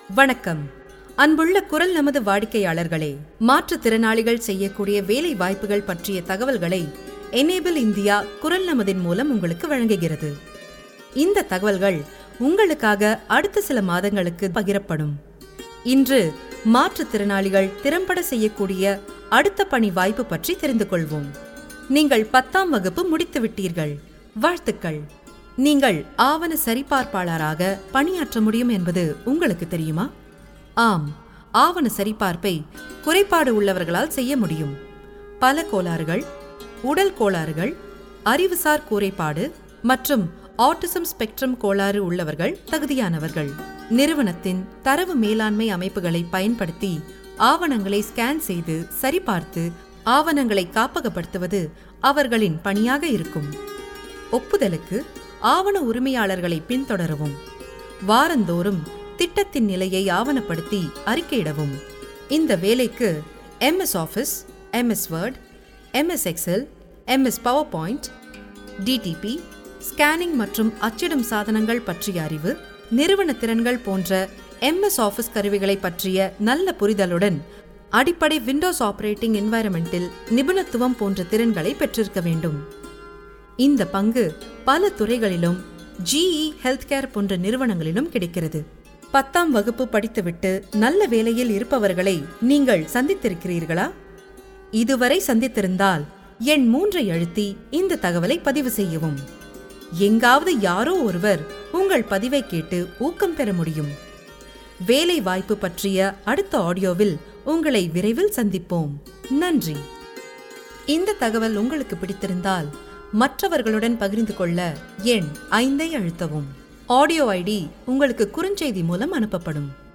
வணக்கம் அன்புள்ள குரல் நமது வாடிக்கையாளர்களே மாற்றுத்திறனாளிகள் செய்யக்கூடிய வேலை வாய்ப்புகள் பற்றிய தகவல்களை எனேபிள் இந்தியா குரல் நமதின் மூலம் உங்களுக்கு வழங்குகிறது இந்த தகவல்கள் உங்களுக்காக அடுத்த சில மாதங்களுக்கு பகிரப்படும் இன்று மாற்றுத்திறனாளிகள் திறம்பட செய்யக்கூடிய அடுத்த பணி வாய்ப்பு பற்றி தெரிந்து கொள்வோம் நீங்கள் பத்தாம் வகுப்பு முடித்து விட்டீர்கள் வாழ்த்துக்கள் நீங்கள் ஆவண சரிபார்ப்பாளராக பணியாற்ற முடியும் என்பது உங்களுக்கு தெரியுமா ஆம் ஆவண சரிபார்ப்பை குறைபாடு உள்ளவர்களால் செய்ய முடியும் பல கோளாறுகள் உடல் கோளாறுகள் அறிவுசார் குறைபாடு மற்றும் ஆட்டிசம் ஸ்பெக்ட்ரம் கோளாறு உள்ளவர்கள் தகுதியானவர்கள் நிறுவனத்தின் தரவு மேலாண்மை அமைப்புகளை பயன்படுத்தி ஆவணங்களை ஸ்கேன் செய்து சரிபார்த்து ஆவணங்களை காப்பகப்படுத்துவது அவர்களின் பணியாக இருக்கும் ஒப்புதலுக்கு ஆவண உரிமையாளர்களை பின்தொடரவும் வாரந்தோறும் திட்டத்தின் நிலையை ஆவணப்படுத்தி அறிக்கையிடவும் இந்த வேலைக்கு MS Office MS Word MS Excel MS PowerPoint DTP scanning மற்றும் அச்சிடும் சாதனங்கள் பற்றிய அறிவு நிறுவன திறன்கள் போன்ற எம்எஸ் ஆஃபீஸ் கருவிகளை பற்றிய நல்ல புரிதலுடன் அடிப்படை விண்டோஸ் ஆபரேட்டிங் என்வாயரமெண்டில் நிபுணத்துவம் போன்ற திறன்களை பெற்றிருக்க வேண்டும் இந்த பங்கு பல துறைகளிலும் ஜிஇ ஹெல்த் கேர் போன்ற நிறுவனங்களிலும் கிடைக்கிறது பத்தாம் வகுப்பு படித்துவிட்டு நல்ல வேலையில் இருப்பவர்களை நீங்கள் சந்தித்திருக்கிறீர்களா இதுவரை சந்தித்திருந்தால் எண் மூன்றை அழுத்தி இந்த தகவலை பதிவு செய்யவும் எங்காவது யாரோ ஒருவர் உங்கள் பதிவை கேட்டு ஊக்கம் பெற முடியும் வேலை வாய்ப்பு பற்றிய அடுத்த ஆடியோவில் உங்களை விரைவில் சந்திப்போம் நன்றி இந்த தகவல் உங்களுக்கு பிடித்திருந்தால் மற்றவர்களுடன் பகிர்ந்து கொள்ள எண் ஐந்தை அழுத்தவும் ஆடியோ ஐடி உங்களுக்கு குறுஞ்செய்தி மூலம் அனுப்பப்படும்